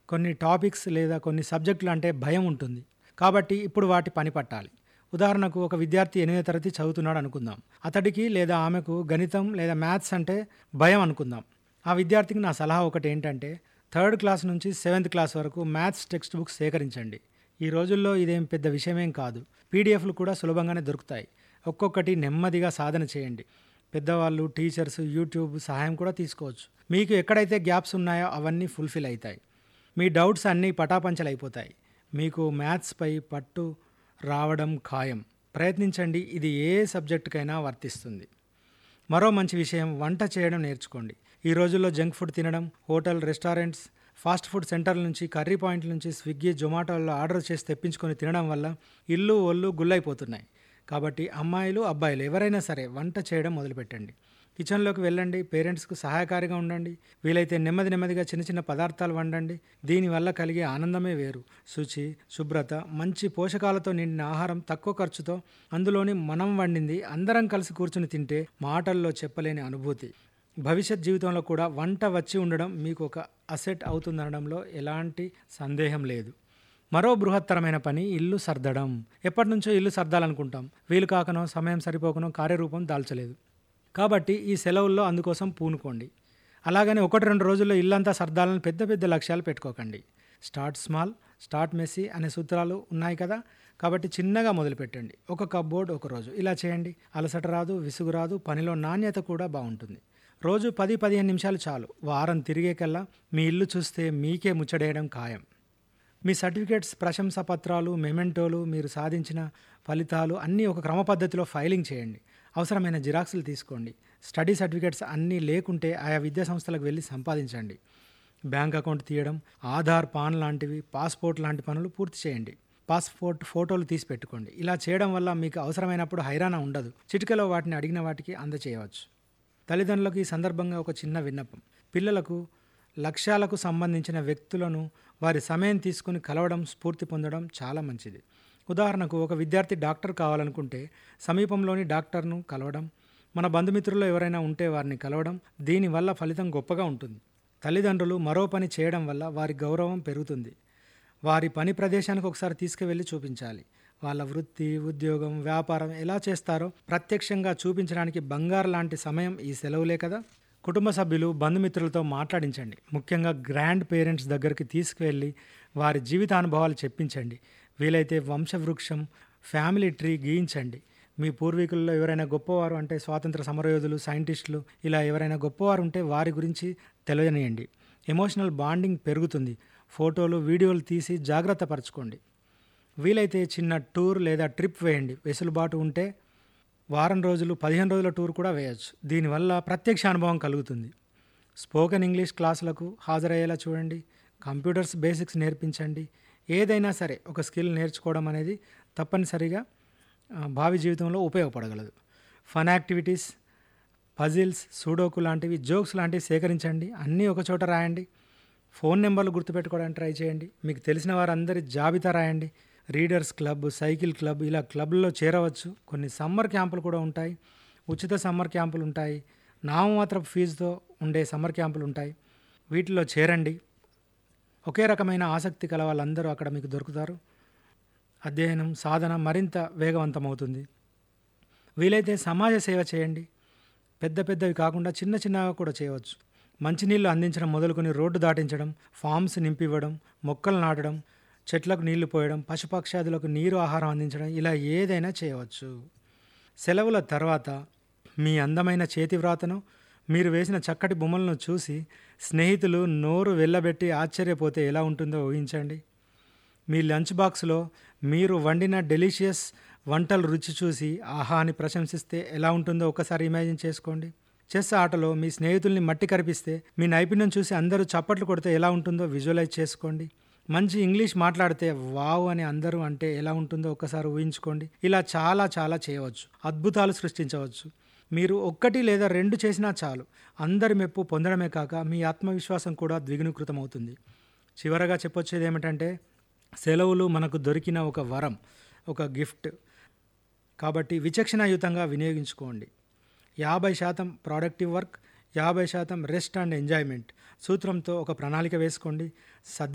కొన్ని టాపిక్స్ లేదా కొన్ని సబ్జెక్టులు అంటే భయం ఉంటుంది కాబట్టి ఇప్పుడు వాటి పని పట్టాలి ఉదాహరణకు ఒక విద్యార్థి ఎనిమిదో తరగతి చదువుతున్నాడు అనుకుందాం అతడికి లేదా ఆమెకు గణితం లేదా మ్యాథ్స్ అంటే భయం అనుకుందాం ఆ విద్యార్థికి నా సలహా ఒకటి ఏంటంటే థర్డ్ క్లాస్ నుంచి సెవెంత్ క్లాస్ వరకు మ్యాథ్స్ టెక్స్ట్ బుక్స్ సేకరించండి ఈ రోజుల్లో ఇదేం పెద్ద విషయమేం కాదు పీడిఎఫ్లు కూడా సులభంగానే దొరుకుతాయి ఒక్కొక్కటి నెమ్మదిగా సాధన చేయండి పెద్దవాళ్ళు టీచర్స్ యూట్యూబ్ సహాయం కూడా తీసుకోవచ్చు మీకు ఎక్కడైతే గ్యాప్స్ ఉన్నాయో అవన్నీ ఫుల్ఫిల్ అవుతాయి మీ డౌట్స్ అన్నీ పటాపంచలు అయిపోతాయి మీకు మ్యాథ్స్పై పట్టు రావడం ఖాయం ప్రయత్నించండి ఇది ఏ సబ్జెక్టుకైనా వర్తిస్తుంది మరో మంచి విషయం వంట చేయడం నేర్చుకోండి ఈ రోజుల్లో జంక్ ఫుడ్ తినడం హోటల్ రెస్టారెంట్స్ ఫాస్ట్ ఫుడ్ సెంటర్ల నుంచి కర్రీ పాయింట్ల నుంచి స్విగ్గీ జొమాటోల్లో ఆర్డర్ చేసి తెప్పించుకొని తినడం వల్ల ఇల్లు ఒళ్ళు గుల్లైపోతున్నాయి కాబట్టి అమ్మాయిలు అబ్బాయిలు ఎవరైనా సరే వంట చేయడం మొదలుపెట్టండి కిచెన్లోకి వెళ్ళండి పేరెంట్స్కు సహాయకారిగా ఉండండి వీలైతే నెమ్మది నెమ్మదిగా చిన్న చిన్న పదార్థాలు వండండి దీనివల్ల కలిగే ఆనందమే వేరు శుచి శుభ్రత మంచి పోషకాలతో నిండిన ఆహారం తక్కువ ఖర్చుతో అందులోని మనం వండింది అందరం కలిసి కూర్చుని తింటే మాటల్లో చెప్పలేని అనుభూతి భవిష్యత్ జీవితంలో కూడా వంట వచ్చి ఉండడం మీకు ఒక అసెట్ అవుతుందనడంలో ఎలాంటి సందేహం లేదు మరో బృహత్తరమైన పని ఇల్లు సర్దడం ఎప్పటి నుంచో ఇల్లు సర్దాలనుకుంటాం వీలు కాకనో సమయం సరిపోకనో కార్యరూపం దాల్చలేదు కాబట్టి ఈ సెలవుల్లో అందుకోసం పూనుకోండి అలాగని ఒకటి రెండు రోజుల్లో ఇల్లంతా సర్దాలని పెద్ద పెద్ద లక్ష్యాలు పెట్టుకోకండి స్టార్ట్ స్మాల్ స్టార్ట్ మెస్సీ అనే సూత్రాలు ఉన్నాయి కదా కాబట్టి చిన్నగా మొదలుపెట్టండి ఒక కప్బోర్డ్ ఒక రోజు ఇలా చేయండి అలసట రాదు విసుగు రాదు పనిలో నాణ్యత కూడా బాగుంటుంది రోజు పది పదిహేను నిమిషాలు చాలు వారం తిరిగేకల్లా మీ ఇల్లు చూస్తే మీకే ముచ్చడేయడం ఖాయం మీ సర్టిఫికేట్స్ ప్రశంసా పత్రాలు మెమెంటోలు మీరు సాధించిన ఫలితాలు అన్నీ ఒక క్రమ పద్ధతిలో ఫైలింగ్ చేయండి అవసరమైన జిరాక్సులు తీసుకోండి స్టడీ సర్టిఫికేట్స్ అన్నీ లేకుంటే ఆయా విద్యా సంస్థలకు వెళ్ళి సంపాదించండి బ్యాంక్ అకౌంట్ తీయడం ఆధార్ పాన్ లాంటివి పాస్పోర్ట్ లాంటి పనులు పూర్తి చేయండి పాస్పోర్ట్ ఫోటోలు తీసి పెట్టుకోండి ఇలా చేయడం వల్ల మీకు అవసరమైనప్పుడు హైరాణ ఉండదు చిటికలో వాటిని అడిగిన వాటికి అందచేయవచ్చు తల్లిదండ్రులకు ఈ సందర్భంగా ఒక చిన్న విన్నపం పిల్లలకు లక్ష్యాలకు సంబంధించిన వ్యక్తులను వారి సమయం తీసుకుని కలవడం స్ఫూర్తి పొందడం చాలా మంచిది ఉదాహరణకు ఒక విద్యార్థి డాక్టర్ కావాలనుకుంటే సమీపంలోని డాక్టర్ను కలవడం మన బంధుమిత్రుల్లో ఎవరైనా ఉంటే వారిని కలవడం దీనివల్ల ఫలితం గొప్పగా ఉంటుంది తల్లిదండ్రులు మరో పని చేయడం వల్ల వారి గౌరవం పెరుగుతుంది వారి పని ప్రదేశానికి ఒకసారి తీసుకువెళ్ళి చూపించాలి వాళ్ళ వృత్తి ఉద్యోగం వ్యాపారం ఎలా చేస్తారో ప్రత్యక్షంగా చూపించడానికి బంగారు లాంటి సమయం ఈ సెలవులే కదా కుటుంబ సభ్యులు బంధుమిత్రులతో మాట్లాడించండి ముఖ్యంగా గ్రాండ్ పేరెంట్స్ దగ్గరికి తీసుకువెళ్ళి వారి జీవితానుభవాలు చెప్పించండి వీలైతే వంశవృక్షం ఫ్యామిలీ ట్రీ గీయించండి మీ పూర్వీకుల్లో ఎవరైనా గొప్పవారు అంటే స్వాతంత్ర సమరయోధులు సైంటిస్టులు ఇలా ఎవరైనా గొప్పవారు ఉంటే వారి గురించి తెలియనియండి ఎమోషనల్ బాండింగ్ పెరుగుతుంది ఫోటోలు వీడియోలు తీసి జాగ్రత్త పరచుకోండి వీలైతే చిన్న టూర్ లేదా ట్రిప్ వేయండి వెసులుబాటు ఉంటే వారం రోజులు పదిహేను రోజుల టూర్ కూడా వేయచ్చు దీనివల్ల ప్రత్యక్ష అనుభవం కలుగుతుంది స్పోకెన్ ఇంగ్లీష్ క్లాసులకు హాజరయ్యేలా చూడండి కంప్యూటర్స్ బేసిక్స్ నేర్పించండి ఏదైనా సరే ఒక స్కిల్ నేర్చుకోవడం అనేది తప్పనిసరిగా ఆ, భావి జీవితంలో ఉపయోగపడగలదు ఫన్ యాక్టివిటీస్ పజిల్స్ సూడోకు లాంటివి జోక్స్ లాంటివి సేకరించండి అన్నీ ఒక చోట రాయండి ఫోన్ నెంబర్లు గుర్తుపెట్టుకోవడానికి ట్రై చేయండి మీకు తెలిసిన వారందరి జాబితా రాయండి రీడర్స్ క్లబ్ సైకిల్ క్లబ్ ఇలా క్లబ్లో చేరవచ్చు కొన్ని సమ్మర్ క్యాంపులు కూడా ఉంటాయి ఉచిత సమ్మర్ క్యాంపులు ఉంటాయి నామమాత్రపు ఫీజుతో ఉండే సమ్మర్ క్యాంపులు ఉంటాయి వీటిలో చేరండి ఒకే రకమైన ఆసక్తి కల వాళ్ళందరూ అక్కడ మీకు దొరుకుతారు అధ్యయనం సాధన మరింత వేగవంతమవుతుంది వీలైతే సమాజ సేవ చేయండి పెద్ద పెద్దవి కాకుండా చిన్న చిన్నగా కూడా చేయవచ్చు మంచినీళ్ళు అందించడం మొదలుకొని రోడ్డు దాటించడం ఫామ్స్ నింపివ్వడం మొక్కలు నాటడం చెట్లకు నీళ్లు పోయడం పశుపక్షాదులకు నీరు ఆహారం అందించడం ఇలా ఏదైనా చేయవచ్చు సెలవుల తర్వాత మీ అందమైన చేతి వ్రాతను మీరు వేసిన చక్కటి బొమ్మలను చూసి స్నేహితులు నోరు వెళ్ళబెట్టి ఆశ్చర్యపోతే ఎలా ఉంటుందో ఊహించండి మీ లంచ్ బాక్స్లో మీరు వండిన డెలిషియస్ వంటలు రుచి చూసి ఆహా అని ప్రశంసిస్తే ఎలా ఉంటుందో ఒకసారి ఇమాజిన్ చేసుకోండి చెస్ ఆటలో మీ స్నేహితుల్ని మట్టి కరిపిస్తే మీ నైపుణ్యం చూసి అందరూ చప్పట్లు కొడితే ఎలా ఉంటుందో విజువలైజ్ చేసుకోండి మంచి ఇంగ్లీష్ మాట్లాడితే వావ్ అని అందరూ అంటే ఎలా ఉంటుందో ఒకసారి ఊహించుకోండి ఇలా చాలా చాలా చేయవచ్చు అద్భుతాలు సృష్టించవచ్చు మీరు ఒక్కటి లేదా రెండు చేసినా చాలు అందరి మెప్పు పొందడమే కాక మీ ఆత్మవిశ్వాసం కూడా ద్విగుణీకృతం అవుతుంది చివరగా చెప్పొచ్చేది ఏమిటంటే సెలవులు మనకు దొరికిన ఒక వరం ఒక గిఫ్ట్ కాబట్టి విచక్షణాయుతంగా వినియోగించుకోండి యాభై శాతం ప్రొడక్టివ్ వర్క్ యాభై శాతం రెస్ట్ అండ్ ఎంజాయ్మెంట్ సూత్రంతో ఒక ప్రణాళిక వేసుకోండి సద్